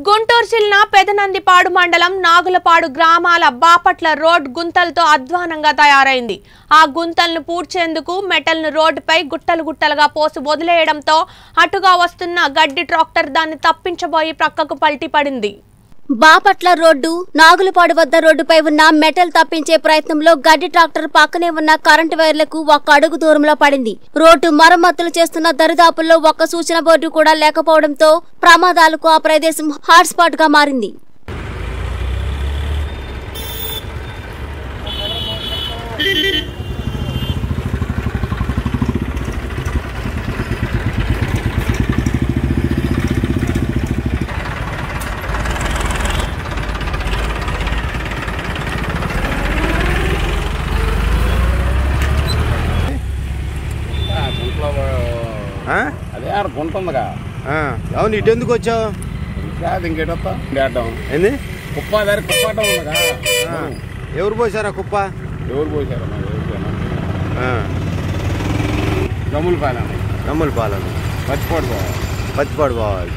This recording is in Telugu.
గుంటూరు జిల్లా పెదనందిపాడు మండలం నాగులపాడు గ్రామాల బాపట్ల రోడ్ గుంతలతో అధ్వానంగా తయారైంది ఆ గుంతలను పూడ్చేందుకు మెటల్ను రోడ్డుపై గుట్టలు గుట్టలుగా పోసి వదిలేయడంతో అటుగా వస్తున్న గడ్డి ట్రాక్టర్ దాన్ని తప్పించబోయి ప్రక్కకు పల్టీ పడింది బాపట్ల రోడ్డు నాగులపాడు వద్ద రోడ్డుపై ఉన్న మెటల్ తప్పించే ప్రయత్నంలో గడ్డి ట్రాక్టర్ పక్కనే ఉన్న కరెంటు వైర్లకు ఒక అడుగు దూరంలో పడింది రోడ్డు మరమ్మతులు చేస్తున్న దరిదాపుల్లో ఒక్క సూచన బోర్డు కూడా లేకపోవడంతో ప్రమాదాలకు ఆ ప్రదేశం హాట్స్పాట్ గా మారింది ఆ గుంట్లో ఆ? అదే ఆడ గుంట ఉందిగా ఆ, అవును ఇటు ఎందుకు వచ్చావు ఇంకా ఇంకేటొస్తా డేడ్డం ఏంది కుప్ప దారి కుప్పాటం ఉందిగా ఆ, ఎవరు పోసారా కుప్ప ఎవరు పోసారు నాకు ఎవరు పోయినా ఆ, గమ్ములు పాలన నమ్ముల పాలన పచ్చిపోడు పత్తిపాడు పోవాలి